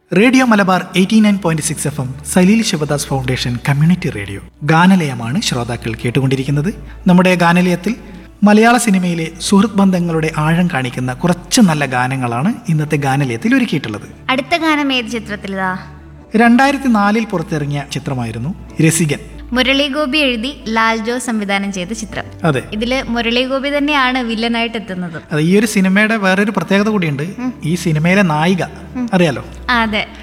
radio Malabar eighty nine point six F M Salil Sivadas foundation community radio ഗാനലയമാണ് ശ്രോതാക്കൾ കേട്ടുകൊണ്ടിരിക്കുന്നത് നമ്മുടെ ഗാനലയത്തിൽ മലയാള സിനിമയിലെ സുഹൃത്ത് ബന്ധങ്ങളുടെ ആഴം കാണിക്കുന്ന കുറച്ച് നല്ല ഗാനങ്ങളാണ് ഇന്നത്തെ ഗാനലയത്തിൽ ഒരുക്കിയിട്ടുള്ളത് അടുത്ത ഗാനം ഏത് ചിത്രത്തിലതാ രണ്ടായിരത്തി നാലിൽ പുറത്തിറങ്ങിയ ചിത്രമായിരുന്നു രസികൻ മുരളി ഗോപി എഴുതി ലാൽ ജോ സംവിധാനം ചെയ്ത ചിത്രം അതെ ഇതില് മുരളി ഗോപി തന്നെയാണ് വില്ലനായിട്ട് എത്തുന്നത് അത് ഈ ഒരു സിനിമയുടെ വേറൊരു പ്രത്യേകത കൂടിയുണ്ട് ഈ സിനിമയിലെ നായിക അറിയാലോ അതെ